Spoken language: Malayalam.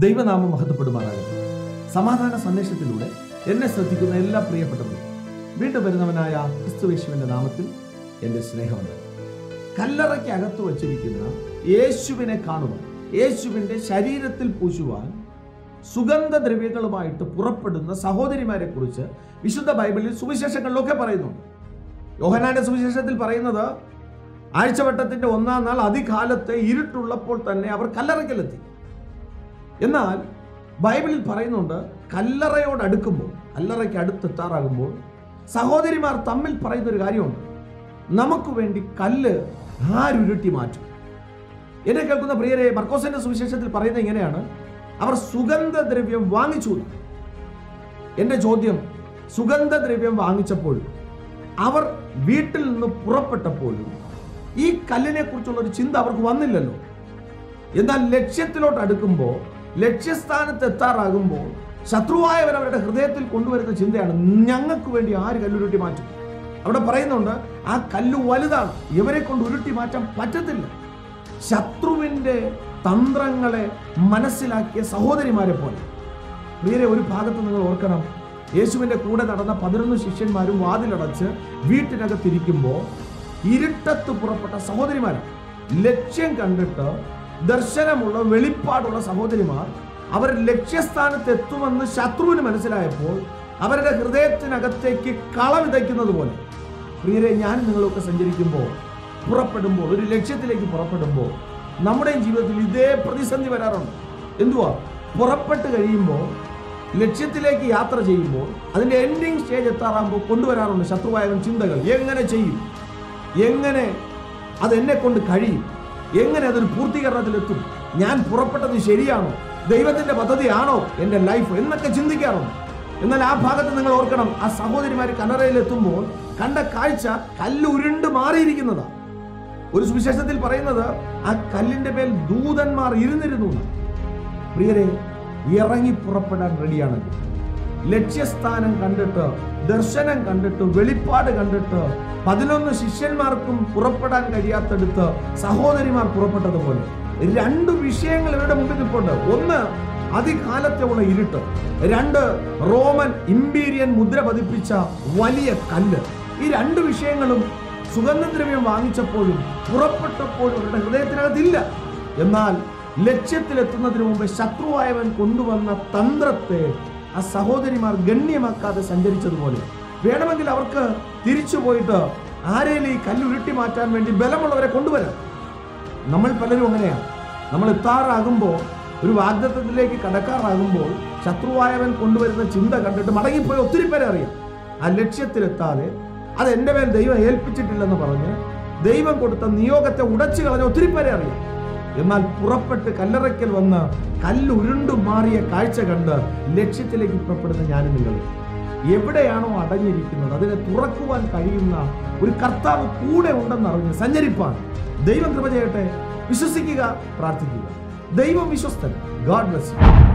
ദൈവനാമം മഹത്വപ്പെടുമാറാകട്ടെ സമാധാന സന്ദേശത്തിലൂടെ എന്നെ ശ്രദ്ധിക്കുന്ന എല്ലാ പ്രിയപ്പെട്ടവരും വീണ്ടും വരുന്നവനായ ക്രിസ്തുവേശുവിന്റെ നാമത്തിൽ എൻ്റെ സ്നേഹമുണ്ട് കല്ലറയ്ക്ക് അകത്ത് വച്ചിരിക്കുന്ന യേശുവിനെ കാണുവാൻ യേശുവിൻ്റെ ശരീരത്തിൽ പൂശുവാൻ സുഗന്ധദ്രവ്യങ്ങളുമായിട്ട് പുറപ്പെടുന്ന സഹോദരിമാരെ കുറിച്ച് വിശുദ്ധ ബൈബിളിൽ സുവിശേഷങ്ങളിലൊക്കെ പറയുന്നുണ്ട് യോഹനാന്റെ സുവിശേഷത്തിൽ പറയുന്നത് ആഴ്ചവട്ടത്തിന്റെ ഒന്നാം നാൾ അതികാലത്തെ ഇരുട്ടുള്ളപ്പോൾ തന്നെ അവർ കല്ലറയ്ക്കലെത്തി എന്നാൽ ബൈബിളിൽ പറയുന്നുണ്ട് കല്ലറയോട് അടുക്കുമ്പോൾ കല്ലറയ്ക്ക് അടുത്തെത്താറാകുമ്പോൾ സഹോദരിമാർ തമ്മിൽ പറയുന്ന ഒരു കാര്യമുണ്ട് നമുക്ക് വേണ്ടി കല്ല് ആരുരുട്ടി മാറ്റും എന്നെ കേൾക്കുന്ന പ്രിയരെ മർക്കോസിന്റെ സുവിശേഷത്തിൽ പറയുന്നത് ഇങ്ങനെയാണ് അവർ സുഗന്ധദ്രവ്യം വാങ്ങിച്ചു എന്ന്. എന്റെ ചോദ്യം സുഗന്ധദ്രവ്യം വാങ്ങിച്ചപ്പോഴും അവർ വീട്ടിൽ നിന്ന് പുറപ്പെട്ടപ്പോഴും ഈ കല്ലിനെ കുറിച്ചുള്ള ഒരു ചിന്ത അവർക്ക് വന്നില്ലല്ലോ എന്നാൽ ലക്ഷ്യത്തിലോട്ട് അടുക്കുമ്പോൾ ലക്ഷ്യസ്ഥാനത്ത് എത്താറാകുമ്പോൾ ശത്രുവായവർ അവരുടെ ഹൃദയത്തിൽ കൊണ്ടുവരുന്ന ചിന്തയാണ് ഞങ്ങൾക്ക് വേണ്ടി ആര് കല്ലുരുട്ടി മാറ്റും അവിടെ പറയുന്നുണ്ട് ആ കല്ല് വലുതാണ് ഇവരെ കൊണ്ട് ഉരുട്ടി മാറ്റാൻ പറ്റത്തില്ല ശത്രുവിൻ്റെ തന്ത്രങ്ങളെ മനസ്സിലാക്കിയ സഹോദരിമാരെ പോലെ പ്രിയരെ ഒരു ഭാഗത്ത് നിങ്ങൾ ഓർക്കണം യേശുവിന്റെ കൂടെ നടന്ന പതിനൊന്ന് ശിഷ്യന്മാരും വാതിലടച്ച് വീട്ടിനകത്തിരിക്കുമ്പോൾ ഇരുട്ടത്ത് പുറപ്പെട്ട സഹോദരിമാരാണ് ലക്ഷ്യം കണ്ടിട്ട് ദർശനമുള്ള വെളിപ്പാടുള്ള സഹോദരിമാർ അവർ ലക്ഷ്യസ്ഥാനത്ത് എത്തുമെന്ന് ശത്രുവിന് മനസ്സിലായപ്പോൾ അവരുടെ ഹൃദയത്തിനകത്തേക്ക് കള വിതയ്ക്കുന്നത് പോലെ പ്രിയരെ ഞാൻ നിങ്ങളൊക്കെ സഞ്ചരിക്കുമ്പോൾ പുറപ്പെടുമ്പോൾ ഒരു ലക്ഷ്യത്തിലേക്ക് പുറപ്പെടുമ്പോൾ നമ്മുടെയും ജീവിതത്തിൽ ഇതേ പ്രതിസന്ധി വരാറുണ്ട് എന്തുവാ പുറപ്പെട്ട് കഴിയുമ്പോൾ ലക്ഷ്യത്തിലേക്ക് യാത്ര ചെയ്യുമ്പോൾ അതിന്റെ എൻഡിങ് സ്റ്റേജ് എത്താറാകുമ്പോൾ കൊണ്ടുവരാറുണ്ട് ശത്രുവായവൻ ചിന്തകൾ എങ്ങനെ ചെയ്യും എങ്ങനെ അത് എന്നെ കൊണ്ട് കഴിയും എങ്ങനെ അതൊരു പൂർത്തീകരണത്തിലെത്തും ഞാൻ പുറപ്പെട്ടത് ശരിയാണോ ദൈവത്തിന്റെ പദ്ധതിയാണോ എൻ്റെ ലൈഫ് എന്നൊക്കെ ചിന്തിക്കാറുണ്ട് എന്നാൽ ആ ഭാഗത്ത് നിങ്ങൾ ഓർക്കണം ആ സഹോദരിമാർ കല്ലറയിൽ എത്തുമ്പോൾ കണ്ട കാഴ്ച കല്ല് ഉരുണ്ട് മാറിയിരിക്കുന്നതാണ് ഒരു സുവിശേഷത്തിൽ പറയുന്നത് ആ കല്ലിന്റെ മേൽ ദൂതന്മാർ ഇരുന്നിരുന്നു എന്നാണ്. പ്രിയരെ ഇറങ്ങി പുറപ്പെടാൻ റെഡിയാണെങ്കിൽ ലക്ഷ്യസ്ഥാനം കണ്ടിട്ട് ദർശനം കണ്ടിട്ട് വെളിപ്പാട് കണ്ടിട്ട് പതിനൊന്ന് ശിഷ്യന്മാർക്കും പുറപ്പെടാൻ കഴിയാത്തടുത്ത് സഹോദരിമാർ പുറപ്പെട്ടതുപോലെ രണ്ട് വിഷയങ്ങൾ ഇവരുടെ മുമ്പിൽ നിൽപ്പുണ്ട് ഒന്ന് അതികാലത്തെ ഉള്ള ഇരുട്ട് രണ്ട് റോമൻ ഇമ്പീരിയൻ മുദ്ര പതിപ്പിച്ച വലിയ കല്ല് ഈ രണ്ട് വിഷയങ്ങളും സുഗന്ധദ്രവ്യം വാങ്ങിച്ചപ്പോഴും പുറപ്പെട്ടപ്പോഴും അവരുടെ ഹൃദയത്തിനകത്തില്ല എന്നാൽ ലക്ഷ്യത്തിലെത്തുന്നതിന് മുമ്പ് ശത്രുവായവൻ കൊണ്ടുവന്ന തന്ത്രത്തെ ആ സഹോദരിമാർ ഗണ്യമാക്കാതെ സഞ്ചരിച്ചതുപോലെ വേണമെങ്കിൽ അവർക്ക് തിരിച്ചു പോയിട്ട് ആരെയും ഈ കല്ലുരുട്ടി മാറ്റാൻ വേണ്ടി ബലമുള്ളവരെ കൊണ്ടുവരാം നമ്മൾ പലരും അങ്ങനെയാണ് നമ്മൾ എത്താറാകുമ്പോൾ ഒരു വാഗ്ദത്വത്തിലേക്ക് കടക്കാറാകുമ്പോൾ ശത്രുവായവൻ കൊണ്ടുവരുന്ന ചിന്ത കണ്ടിട്ട് മടങ്ങിപ്പോയി ഒത്തിരി പേരെ അറിയാം ആ ലക്ഷ്യത്തിലെത്താതെ അത് എൻ്റെ മേൽ ദൈവം ഏൽപ്പിച്ചിട്ടില്ലെന്ന് പറഞ്ഞ് ദൈവം കൊടുത്ത നിയോഗത്തെ ഉടച്ചു കളഞ്ഞ ഒത്തിരി പേരെ അറിയാം എന്നാൽ പുറപ്പെട്ട് കല്ലറയ്ക്കൽ വന്ന് കല്ല് ഉരുണ്ടു മാറിയ കാഴ്ച കണ്ട് ലക്ഷ്യത്തിലേക്ക് പുറപ്പെടുന്ന ഞാനും നിങ്ങൾ എവിടെയാണോ അടഞ്ഞിരിക്കുന്നത് അതിനെ തുറക്കുവാൻ കഴിയുന്ന ഒരു കർത്താവ് കൂടെ ഉണ്ടെന്ന് അറിഞ്ഞ് സഞ്ചരിപ്പാൻ ദൈവം കൃപ ചെയ്യട്ടെ വിശ്വസിക്കുക പ്രാർത്ഥിക്കുക ദൈവം വിശ്വസ്തൻ ഗാഡ് ബ്ലസ് യു